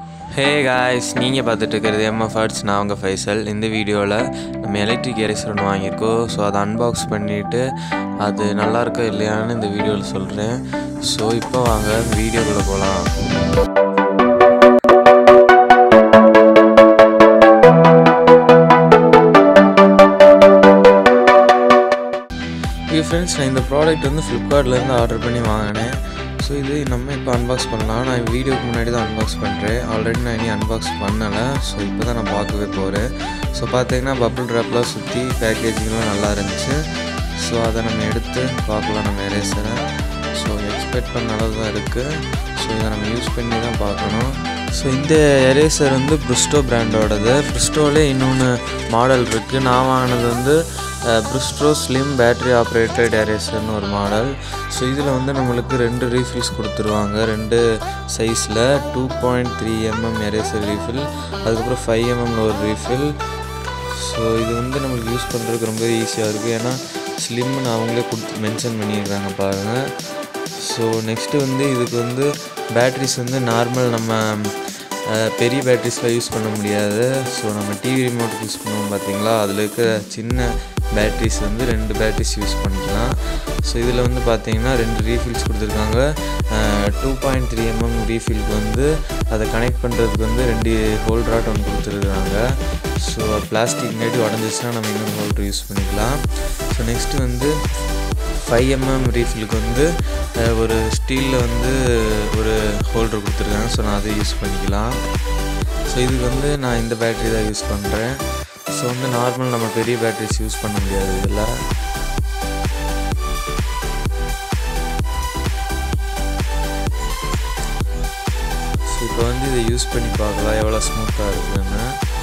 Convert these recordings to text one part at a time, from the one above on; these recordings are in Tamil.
ஹே காய்ஸ் நீங்கள் பார்த்துட்டு இருக்கிறது எம்எஃப் ஆர்ட்ஸ் நான் உங்கள் ஃபைசல் இந்த வீடியோவில் நம்ம எலக்ட்ரிக் எரேசர் ஒன்று வாங்கியிருக்கோம் ஸோ அதை அன்பாக்ஸ் பண்ணிவிட்டு அது நல்லா இருக்கா இல்லையான்னு இந்த வீடியோவில் சொல்கிறேன் ஸோ இப்போ வாங்க வீடியோக்குள்ளே போகலாம் ஓகே ஃப்ரெண்ட்ஸ் நான் இந்த ப்ராடக்ட் வந்து ஃப்ளிப்கார்ட்லேருந்து ஆர்டர் பண்ணி வாங்கினேன் ஸோ இது நம்ம இப்போ அன்பாக்ஸ் பண்ணலாம் நான் வீடியோக்கு முன்னாடி தான் அன்பாக்ஸ் பண்ணுறேன் ஆல்ரெடி நான் இனி அன்பாக்ஸ் பண்ணலை ஸோ இப்போ தான் நான் பார்க்கவே போகிறேன் ஸோ பார்த்தீங்கன்னா பப்புள் ட்ராப்லாம் சுற்றி பேக்கேஜிங்லாம் நல்லா இருந்துச்சு ஸோ அதை நம்ம எடுத்து பார்க்கலாம் நம்ம எரேசரை ஸோ எக்ஸ்பெக்ட் பண்ண அளவு தான் இருக்குது ஸோ இதை நம்ம யூஸ் பண்ணி தான் பார்க்கணும் ஸோ இந்த எரேசர் வந்து ப்ரிஸ்டோ பிராண்டோடது ப்ரிஸ்டோலே இன்னொன்று மாடல் இருக்குது நான் வாங்கினது வந்து ப்ரிஸ்டோ ஸ்லிம் பேட்டரி ஆப்ரேட்டட் எரேசர்னு ஒரு மாடல் ஸோ இதில் வந்து நம்மளுக்கு ரெண்டு ரீஃபில்ஸ் கொடுத்துருவாங்க ரெண்டு சைஸில் two point three MM eraser refill அதுக்கப்புறம் ஃபைவ் எம்எம்ல ஒரு ரீஃபில் ஸோ இது வந்து நம்மளுக்கு யூஸ் பண்ணுறதுக்கு ரொம்ப ஈஸியாக இருக்குது ஏன்னா ஸ்லிம்னு அவங்களே கொடுத்து மென்ஷன் பண்ணியிருக்காங்க பாருங்கள் ஸோ நெக்ஸ்ட்டு வந்து இதுக்கு வந்து பேட்ரிஸ் வந்து நார்மல் நம்ம அஹ், பெரிய பேட்ரிஸில் யூஸ் பண்ண முடியாது ஸோ நம்ம டிவி ரிமோட்டுக்கு யூஸ் பண்ணுவோம் பார்த்தீங்களா அதில் இருக்கிற சின்ன பேட்ரிஸ் வந்து ரெண்டு பேட்ரிஸ் யூஸ் பண்ணிக்கலாம் ஸோ இதில் வந்து பார்த்தீங்கன்னா ரெண்டு ரீஃபில்ஸ் கொடுத்துருக்காங்க டூ பாயிண்ட் த்ரீ எம்எம் ரீஃபில்க்கு வந்து அதை கனெக்ட் பண்ணுறதுக்கு வந்து ரெண்டு ஹோல்டராட் ஒன்று கொடுத்துருக்குறாங்க ஸோ பிளாஸ்டிக் நேட்டி உடஞ்சிச்சுன்னா நம்ம இன்னொரு ஹோல்டர் யூஸ் பண்ணிக்கலாம் ஸோ நெக்ஸ்ட்டு வந்து ஃபைவ் எம்எம் ரீஃபிலுக்கு வந்து அஹ், ஒரு ஸ்டீலில் வந்து ஒரு ஹோல்டர் கொடுத்துருக்காங்க ஸோ நான் அதை யூஸ் பண்ணிக்கலாம் ஸோ இதுக்கு வந்து நான் இந்த பேட்டரி தான் யூஸ் பண்ணுறேன் ஸோ வந்து நார்மல் நம்ம பெரிய பேட்டரிஸ் யூஸ் பண்ண முடியாது இதில் ஸோ இப்போ வந்து இதை யூஸ் பண்ணி பார்க்கலாம் எவ்வளோ ஸ்மூத்தாக இருக்குன்னு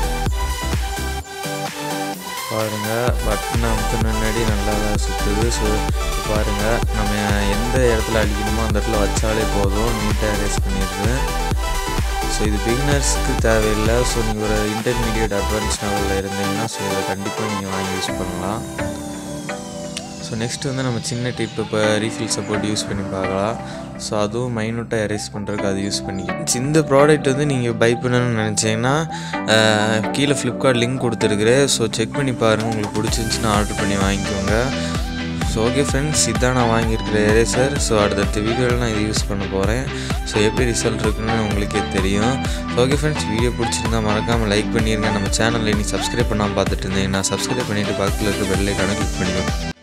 பாருங்கள் பட்டன் அமுத்தின முன்னாடி நல்லா தான் சுற்றுது ஸோ பாருங்கள் நம்ம எந்த இடத்துல அடிக்கணுமோ அந்த இடத்துல வச்சாலே போதும் நீட்டாக erase பண்ணிடுது ஸோ இது பிகினர்ஸ்க்கு தேவையில்லை ஸோ நீங்கள் ஒரு இன்டர்மீடியட் அட்வான்ஸ் லெவலில் இருந்தீங்கன்னா ஸோ இதை கண்டிப்பாக நீங்கள் வாங்கி யூஸ் பண்ணலாம் ஸோ நெக்ஸ்ட் வந்து நம்ம சின்ன டிப் இப்போ ரீஃபில்ஸை போட்டு யூஸ் பண்ணி பார்க்கலாம் ஸோ அதுவும் மைனூட்டாக எரேஸ் பண்ணுறதுக்கு அது யூஸ் பண்ணிக்கலாம் இந்த ப்ராடக்ட் வந்து நீங்கள் பை பண்ணணும்னு நினச்சிங்கன்னா அஹ், கீழே ஃப்ளிப்கார்ட் லிங்க் கொடுத்துருக்குறேன் ஸோ செக் பண்ணி பாருங்கள் உங்களுக்கு பிடிச்சிருந்துச்சின்னா ஆர்டர் பண்ணி வாங்கிக்கோங்க ஸோ ஓகே ஃப்ரெண்ட்ஸ் இதான் நான் வாங்கியிருக்கிற எரேசர் ஸோ அடுத்தடுத்த வீடியோவில் நான் இது யூஸ் பண்ண போகிறேன் ஸோ எப்படி ரிசல்ட் இருக்குன்னு உங்களுக்கே தெரியும் ஓகே ஃப்ரெண்ட்ஸ் வீடியோ பிடிச்சிருந்தா மறக்காமல் லைக் பண்ணிடுங்க நம்ம சேனலில் நீ சப்ஸ்கிரைப் பண்ணாமல் பார்த்துட்டு இருந்தீங்கன்னா சப்ஸ்கிரைப் பண்ணிவிட்டு பக்கத்தில் இருக்க பெல்லைக்கான கிளிக் பண்ணிக்கோங்க